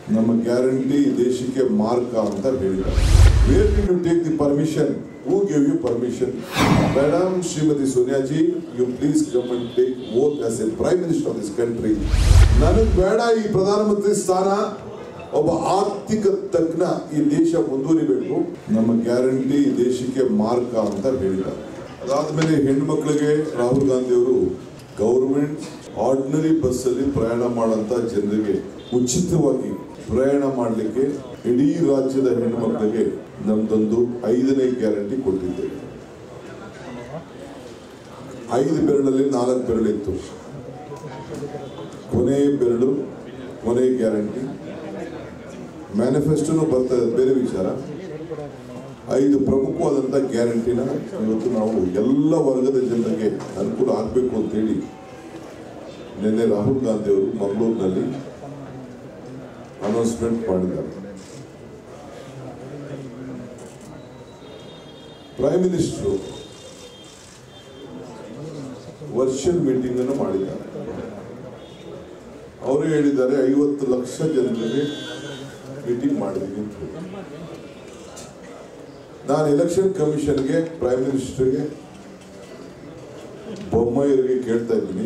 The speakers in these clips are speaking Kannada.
ನಮ್ಮ ಗ್ಯಾರಂಟಿ ದೇಶಕ್ಕೆ ಮಾರ್ಗ ಅಂತ ಹೇಳಿದ್ದಾರೆ where did you take the permission who give you permission madam Shrimati Soniaji you please come and take oath as a prime minister of this country ನನಗೆ ಬೇಡ ಈ ಪ್ರಧಾನಮಂತ್ರಿ ಸ್ಥಾನ ಒಬ್ಬ ಆರ್ಥಿಕ ತಜ್ಞ ಈ ದೇಶ ಮುಂದುವರಿಬೇಕು ನಮ್ಮ ಗ್ಯಾರಂಟಿ ದೇಶಕ್ಕೆ ಮಾರ್ಗ ಅಂತ ಹೇಳಿದ್ದಾರೆ ಅದಾದ್ಮೇಲೆ ಹೆಣ್ಮಕ್ಳಿಗೆ ರಾಹುಲ್ ಗಾಂಧಿ ಅವರು ಗೌರ್ಮೆಂಟ್ ಆರ್ಡಿನರಿ ಬಸ್ ಅಲ್ಲಿ ಪ್ರಯಾಣ ಮಾಡಂತ ಜನರಿಗೆ ಉಚಿತವಾಗಿ ಪ್ರಯಾಣ ಮಾಡಲಿಕ್ಕೆ ಇಡೀ ರಾಜ್ಯದ ಹೆಣ್ಮಕ್ಳಿಗೆ ನಮ್ದೊಂದು ಐದನೇ ಗ್ಯಾರಂಟಿ ಕೊಟ್ಟಿದ್ದೇವೆ ಐದು ಬೆರಳಲ್ಲಿ ನಾಲ್ಕು ಬೆರಳಿತ್ತು ಕೊನೆ ಬೆರಳು ಕೊನೆ ಗ್ಯಾರಂಟಿ ಮ್ಯಾನಿಫೆಸ್ಟೋನು ಬರ್ತಾ ಇದೆ ಬೇರೆ ವಿಚಾರ ಐದು ಪ್ರಮುಖವಾದಂಥ ಗ್ಯಾರಂಟಿನ ಇವತ್ತು ನಾವು ಎಲ್ಲ ವರ್ಗದ ಜನರಿಗೆ ಅನುಕೂಲ ಆಗಬೇಕು ಅಂತೇಳಿ ನಿನ್ನೆ ರಾಹುಲ್ ಗಾಂಧಿ ಅವರು ಮಂಗಳೂರಿನಲ್ಲಿ ಅನೌನ್ಸ್ಮೆಂಟ್ ಮಾಡಿದ್ದಾರೆ ಪ್ರೈಮ್ ಮಿನಿಸ್ಟರ್ ವರ್ಚುವಲ್ ಮೀಟಿಂಗ್ ಅನ್ನು ಮಾಡಿದ್ದಾರೆ ಅವರು ಹೇಳಿದ್ದಾರೆ ಐವತ್ತು ಲಕ್ಷ ಜನರಿಗೆ ಮೀಟಿಂಗ್ ಮಾಡಿದೀವಿ ಅಂತ ಹೇಳಿ. ನಾನು ಎಲೆಕ್ಷನ್ ಕಮಿಷನ್ಗೆ ಪ್ರೈಮ್ ಮಿನಿಸ್ಟರ್ಗೆ ಬೊಮ್ಮಾಯಿಯವರಿಗೆ ಕೇಳ್ತಾ ಇದ್ದೀನಿ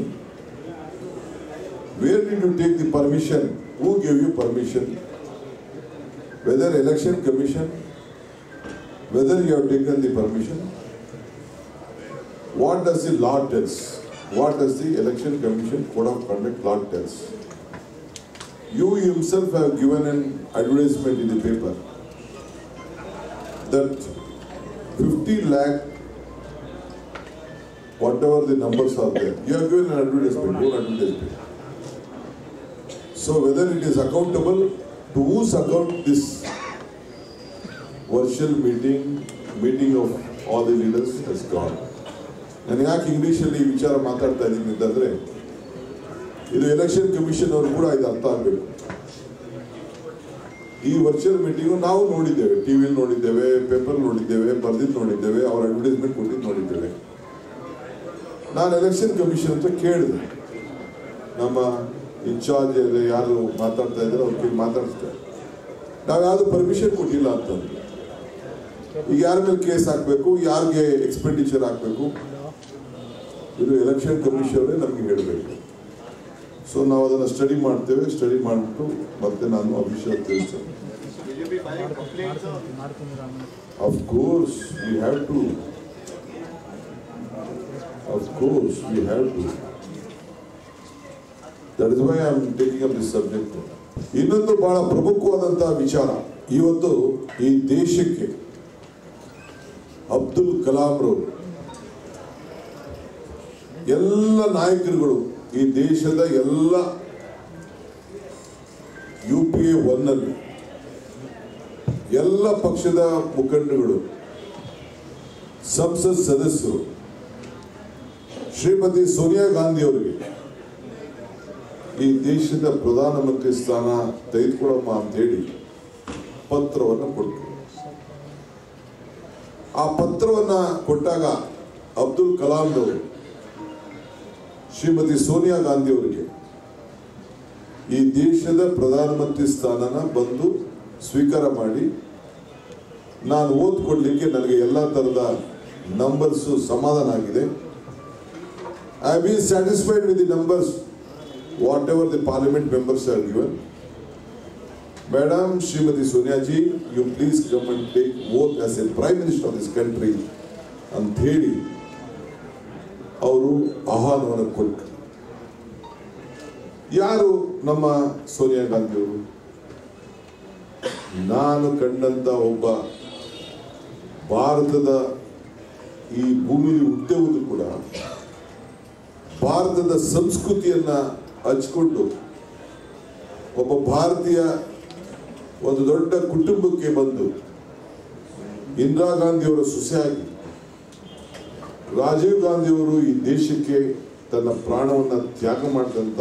where did you take the permission who give you permission whether election commission whether you have taken the permission what does the law tells what does the election commission code of conduct law tells You himself have given an advertisement in the paper that 50 lakh, whatever the numbers are there, you have given an advertisement, your advertisement. So whether it is accountable, to whose account this virtual meeting, meeting of all the leaders has gone. ನಾನು ಯಾಕೆ ಇಂಗ್ಲೀಷಲ್ಲಿ ಈ ವಿಚಾರ ಮಾತಾಡ್ತಾ ಇದ್ದೀನಿ ಅಂತಂದ್ರೆ ಇದು ಎಲೆಕ್ಷನ್ ಕಮಿಷನ್ ಅವರು ಕೂಡ ಇದು ಅರ್ಥ ಆಗಬೇಕು ಈ ವರ್ಚುವಲ್ ಮೀಟಿಂಗು ನಾವು ನೋಡಿದ್ದೇವೆ ಟಿವಿಲಿ ನೋಡಿದ್ದೇವೆ ಪೇಪರ್ ನೋಡಿದ್ದೇವೆ ಬರ್ದಿದ್ದು ನೋಡಿದ್ದೇವೆ ಅವ್ರ ಅಡ್ವರ್ಟೈಸ್ಮೆಂಟ್ ಕೊಟ್ಟಿದ್ದು ನೋಡಿದ್ದೇವೆ ನಾನು ಎಲೆಕ್ಷನ್ ಕಮಿಷನ್ ಅಂತ ಕೇಳಿದೆ ನಮ್ಮ ಇನ್ಚಾರ್ಜ್ ಯಾರು ಮಾತಾಡ್ತಾ ಇದ್ದಾರೆ ಅವ್ರ ಕೇಳಿ ಮಾತಾಡ್ತಾರೆ ನಾವು ಯಾವುದು ಪರ್ಮಿಷನ್ ಕೊಟ್ಟಿಲ್ಲ ಅಂತಂದು ಈಗ ಯಾರ ಮೇಲೆ ಕೇಸ್ ಹಾಕಬೇಕು ಯಾರಿಗೆ ಎಕ್ಸ್ಪೆಂಡಿಚರ್ ಹಾಕಬೇಕು ಇದು ಎಲೆಕ್ಷನ್ ಕಮಿಷನ್ ನಮಗೆ ಹೇಳಬೇಕು ಸೊ ನಾವು ಅದನ್ನು ಸ್ಟಡಿ ಮಾಡ್ತೇವೆ ಸ್ಟಡಿ ಮಾಡಿಬಿಟ್ಟು ಮತ್ತೆ ನಾನು Abhishek ತಿಳಿಸ್ತೇನೆ Will you be filing complaints? or- Of course, we have to. Of course, we have to. That is why I am taking up this subject. ಇನ್ನೊಂದು ಬಹಳ ಪ್ರಮುಖವಾದಂತಹ ವಿಚಾರ ಇವತ್ತು ಈ ದೇಶಕ್ಕೆ ಅಬ್ದುಲ್ ಕಲಾಂರವರು ಎಲ್ಲ ನಾಯಕರುಗಳು ಈ ದೇಶದ ಎಲ್ಲ ಯು ಪಿ ಎ ಒನ್ನಲ್ಲಿ ಎಲ್ಲ ಪಕ್ಷದ ಮುಖಂಡಗಳು ಸಂಸತ್ ಸದಸ್ಯರು ಶ್ರೀಮತಿ ಸೋನಿಯಾ ಗಾಂಧಿ ಅವರಿಗೆ ಈ ದೇಶದ ಪ್ರಧಾನಮಂತ್ರಿ ಸ್ಥಾನ ತೆಗೆದುಕೊಡಮ್ಮ ಅಂತ ಹೇಳಿ ಪತ್ರವನ್ನು ಕೊಟ್ಟರು ಆ ಪತ್ರವನ್ನ ಕೊಟ್ಟಾಗ ಅಬ್ದುಲ್ ಕಲಾಂ ಅವರು ಶ್ರೀಮತಿ ಸೋನಿಯಾ ಗಾಂಧಿ ಅವರಿಗೆ ಈ ದೇಶದ ಪ್ರಧಾನಮಂತ್ರಿ ಸ್ಥಾನನ ಬಂದು ಸ್ವೀಕಾರ ಮಾಡಿ ನಾನು ಓದ್ಕೊಡ್ಲಿಕ್ಕೆ ನನಗೆ ಎಲ್ಲ ಥರದ ನಂಬರ್ಸು ಸಮಾಧಾನ ಆಗಿದೆ I been satisfied with the numbers whatever the parliament members are given madam Shrimati Soniaji you please come and take oath as a prime minister of this country ಅಂತ ಹೇಳಿ ಅವರು ಆಹ್ವಾನವನ್ನು ಕೊಟ್ಟರು ಯಾರು ನಮ್ಮ ಸೋನಿಯಾ ಗಾಂಧಿ ಅವರು ನಾನು ಕಂಡಂತ ಒಬ್ಬ ಭಾರತದ ಈ ಭೂಮಿಲಿ ಹುಟ್ಟುವುದು ಕೂಡ ಭಾರತದ ಸಂಸ್ಕೃತಿಯನ್ನ ಹಚ್ಕೊಂಡು ಒಬ್ಬ ಭಾರತೀಯ ಒಂದು ದೊಡ್ಡ ಕುಟುಂಬಕ್ಕೆ ಬಂದು ಇಂದಿರಾ ಗಾಂಧಿಯವರ ಸೊಸೆಯಾಗಿ ರಾಜೀವ್ ಗಾಂಧಿಯವರು ಈ ದೇಶಕ್ಕೆ ತನ್ನ ಪ್ರಾಣವನ್ನ ತ್ಯಾಗ ಮಾಡಿದಂತ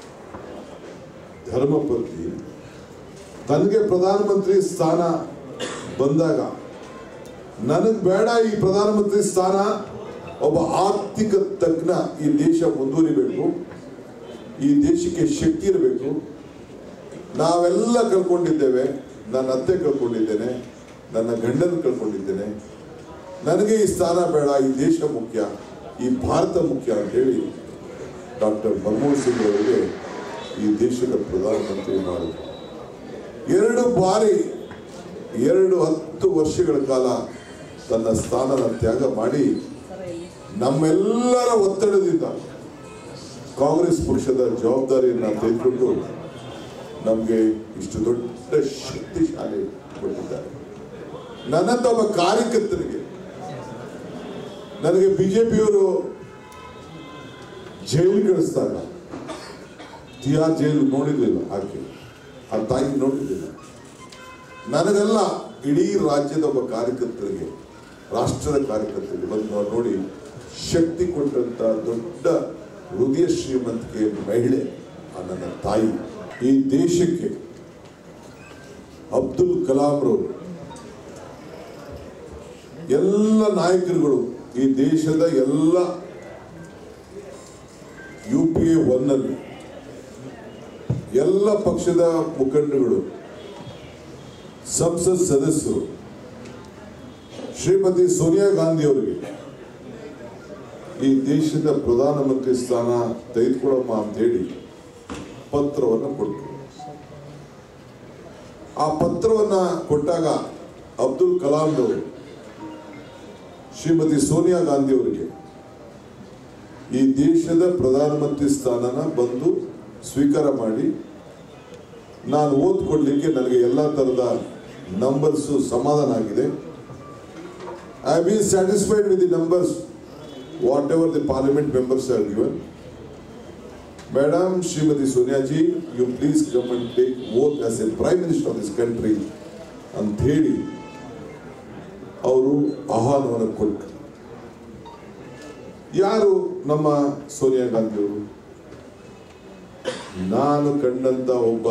ಧರ್ಮಪತ್ನಿ ತನಗೆ ಪ್ರಧಾನಮಂತ್ರಿ ಸ್ಥಾನ ಬಂದಾಗ ನನಗೆ ಬೇಡ ಈ ಪ್ರಧಾನಮಂತ್ರಿ ಸ್ಥಾನ ಒಬ್ಬ ಆರ್ಥಿಕ ತಜ್ಞ ಈ ದೇಶ ಮುಂದುವರಿಬೇಕು ಈ ದೇಶಕ್ಕೆ ಶಕ್ತಿ ಇರಬೇಕು ನಾವೆಲ್ಲ ಕಳ್ಕೊಂಡಿದ್ದೇವೆ ನನ್ನ ಅತ್ತೆ ಕಳ್ಕೊಂಡಿದ್ದೇನೆ ನನ್ನ ಗಂಡನ ಕಳ್ಕೊಂಡಿದ್ದೇನೆ ನನಗೆ ಈ ಸ್ಥಾನ ಬೇಡ ಈ ದೇಶ ಮುಖ್ಯ ಈ ಭಾರತ ಮುಖ್ಯ ಅಂತೇಳಿ ಡಾಕ್ಟರ್ ಮನಮೋಹನ್ ಸಿಂಗ್ ಅವರಿಗೆ ಈ ದೇಶದ ಪ್ರಧಾನಮಂತ್ರಿ ಮಾಡಿದ್ರು ಎರಡು ಬಾರಿ ಎರಡು ಹತ್ತು ವರ್ಷಗಳ ಕಾಲ ತನ್ನ ಸ್ಥಾನನ ತ್ಯಾಗ ಮಾಡಿ ನಮ್ಮೆಲ್ಲರ ಒತ್ತಡದಿಂದ ಕಾಂಗ್ರೆಸ್ ಪಕ್ಷದ ಜವಾಬ್ದಾರಿಯನ್ನು ತೆಗೆದುಕೊಂಡು ನಮಗೆ ಇಷ್ಟು ದೊಡ್ಡ ಶಕ್ತಿಶಾಲಿ ಕೊಟ್ಟಿದ್ದಾರೆ ನನ್ನಂತ ಒಬ್ಬ ಕಾರ್ಯಕರ್ತರಿಗೆ ನನಗೆ ಬಿಜೆಪಿಯವರು ಜೈಲು ಕಳಿಸ್ತಾರೆ ತಿಹಾರ್ ಜೈಲು ನೋಡಿರ್ಲಿಲ್ಲ ಆಕೆ ಆ ತಾಯಿ ನೋಡಿರ್ಲಿಲ್ಲ ನನಗೆಲ್ಲ ಇಡೀ ರಾಜ್ಯದ ಒಬ್ಬ ಕಾರ್ಯಕರ್ತರಿಗೆ ರಾಷ್ಟ್ರದ ಕಾರ್ಯಕರ್ತರಿಗೆ ಬಂದು ನಾವು ನೋಡಿ ಶಕ್ತಿ ಕೊಟ್ಟಂತ ದೊಡ್ಡ ಹೃದಯ ಶ್ರೀಮಂತಿಕೆ ಮಹಿಳೆ ಆ ನನ್ನ ತಾಯಿ ಈ ದೇಶಕ್ಕೆ ಅಬ್ದುಲ್ ಕಲಾಂರವರು ಎಲ್ಲ ನಾಯಕರುಗಳು ಈ ದೇಶದ ಎಲ್ಲ ಯು ಪಿ ಎ ಒನ್ನಲ್ಲಿ ಎಲ್ಲ ಪಕ್ಷದ ಮುಖಂಡಗಳು ಸಂಸತ್ ಸದಸ್ಯರು ಶ್ರೀಮತಿ ಸೋನಿಯಾ ಗಾಂಧಿ ಅವರಿಗೆ ಈ ದೇಶದ ಪ್ರಧಾನಮಂತ್ರಿ ಸ್ಥಾನ ತೆಗೆದುಕೊಳಮ್ಮ ಅಂತೇಳಿ ಪತ್ರವನ್ನು ಕೊಟ್ಟರು ಆ ಪತ್ರವನ್ನ ಕೊಟ್ಟಾಗ ಅಬ್ದುಲ್ ಕಲಾಂ ಅವರು ಶ್ರೀಮತಿ ಸೋನಿಯಾ ಗಾಂಧಿ ಅವರಿಗೆ ಈ ದೇಶದ ಪ್ರಧಾನಮಂತ್ರಿ ಸ್ಥಾನನ ಬಂದು ಸ್ವೀಕಾರ ಮಾಡಿ ನಾನು ಓದ್ಕೊಡ್ಲಿಕ್ಕೆ ನನಗೆ ಎಲ್ಲ ಥರದ ನಂಬರ್ಸು ಸಮಾಧಾನ ಆಗಿದೆ I been satisfied with the numbers whatever the parliament members are given madam Shrimati Soniaji you please come and take oath as a prime minister of this country ಅಂತ ಹೇಳಿ ಅವರು ಆಹ್ವಾನವನ್ನು ಕೊಟ್ಟರು ಯಾರು ನಮ್ಮ ಸೋನಿಯಾ ಗಾಂಧಿ ಅವರು ನಾನು ಕಂಡಂತ ಒಬ್ಬ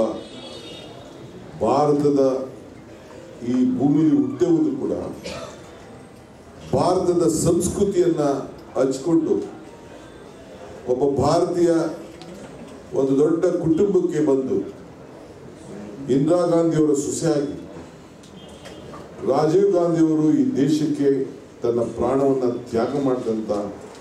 ಭಾರತದ ಈ ಭೂಮಿಲಿ ಹುಟ್ಟುವುದು ಕೂಡ ಭಾರತದ ಸಂಸ್ಕೃತಿಯನ್ನ ಹಚ್ಕೊಂಡು ಒಬ್ಬ ಭಾರತೀಯ ಒಂದು ದೊಡ್ಡ ಕುಟುಂಬಕ್ಕೆ ಬಂದು ಇಂದಿರಾ ಗಾಂಧಿಯವರ ಸೊಸೆಯಾಗಿ ರಾಜೀವ್ ಗಾಂಧಿಯವರು ಈ ದೇಶಕ್ಕೆ ತನ್ನ ಪ್ರಾಣವನ್ನು ತ್ಯಾಗ ಮಾಡಿದಂಥ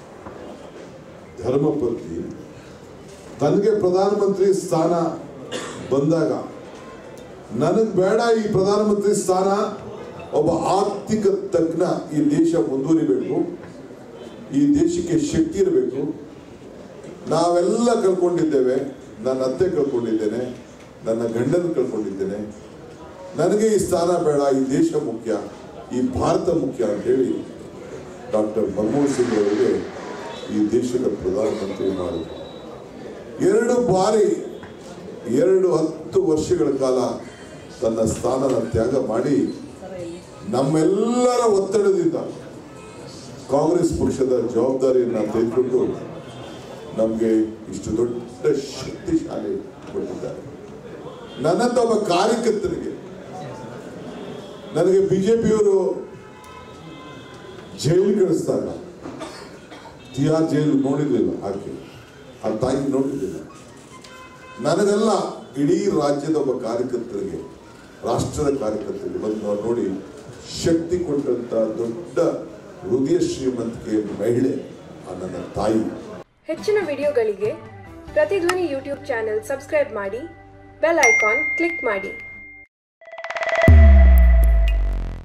ಧರ್ಮಪತ್ನಿ ತನಗೆ ಪ್ರಧಾನಮಂತ್ರಿ ಸ್ಥಾನ ಬಂದಾಗ ನನಗೆ ಬೇಡ ಈ ಪ್ರಧಾನಮಂತ್ರಿ ಸ್ಥಾನ ಒಬ್ಬ ಆರ್ಥಿಕ ತಜ್ಞ ಈ ದೇಶ ಮುಂದುವರಿಬೇಕು ಈ ದೇಶಕ್ಕೆ ಶಕ್ತಿ ಇರಬೇಕು ನಾವೆಲ್ಲ ಕಳ್ಕೊಂಡಿದ್ದೇವೆ ನನ್ನ ಅತ್ತೆ ಕಳ್ಕೊಂಡಿದ್ದೇನೆ ನನ್ನ ಗಂಡನ ಕಳ್ಕೊಂಡಿದ್ದೇನೆ ನನಗೆ ಈ ಸ್ಥಾನ ಬೇಡ ಈ ದೇಶ ಮುಖ್ಯ ಈ ಭಾರತ ಮುಖ್ಯ ಅಂತೇಳಿ ಡಾಕ್ಟರ್ ಮನಮೋಹನ್ ಸಿಂಗ್ ಅವರಿಗೆ ಈ ದೇಶದ ಪ್ರಧಾನಮಂತ್ರಿ ಮಾಡಿದ್ರು ಎರಡು ಬಾರಿ ಎರಡು ಹತ್ತು ವರ್ಷಗಳ ಕಾಲ ತನ್ನ ಸ್ಥಾನನ ತ್ಯಾಗ ಮಾಡಿ ನಮ್ಮೆಲ್ಲರ ಒತ್ತಡದಿಂದ ಕಾಂಗ್ರೆಸ್ ಪಕ್ಷದ ಜವಾಬ್ದಾರಿಯನ್ನು ತೆಗೆದುಕೊಂಡು ನಮಗೆ ಇಷ್ಟು ದೊಡ್ಡ ಶಕ್ತಿಶಾಲಿ ಕೊಟ್ಟಿದ್ದಾರೆ ನನ್ನಂತ ಒಬ್ಬ ಕಾರ್ಯಕರ್ತರಿಗೆ ನನಗೆ ಬಿಜೆಪಿಯವರು ಜೈಲು ಕಳಿಸ್ತಾರೆ ತಿಹಾರ್ ಜೈಲು ನೋಡಿರ್ಲಿಲ್ಲ ಆಕೆ ಆ ತಾಯಿ ನೋಡಿರ್ಲಿಲ್ಲ ನನಗೆಲ್ಲ ಇಡೀ ರಾಜ್ಯದ ಒಬ್ಬ ಕಾರ್ಯಕರ್ತರಿಗೆ ರಾಷ್ಟ್ರದ ಕಾರ್ಯಕರ್ತರಿಗೆ ಬಂದು ನಾವು ನೋಡಿ ಶಕ್ತಿ ಕೊಟ್ಟಂತ ದೊಡ್ಡ ಹೃದಯ ಶ್ರೀಮಂತಿಕೆ ಮಹಿಳೆ ಆ ನನ್ನ ತಾಯಿ ಹೆಚ್ಚಿನ ವಿಡಿಯೋಗಳಿಗೆ ಪ್ರತಿಧ್ವನಿ ಯೂಟ್ಯೂಬ್ ಚಾನೆಲ್ ಸಬ್ಸ್ಕ್ರೈಬ್ ಮಾಡಿ ಬೆಲ್ ಐಕಾನ್ ಕ್ಲಿಕ್ ಮಾಡಿ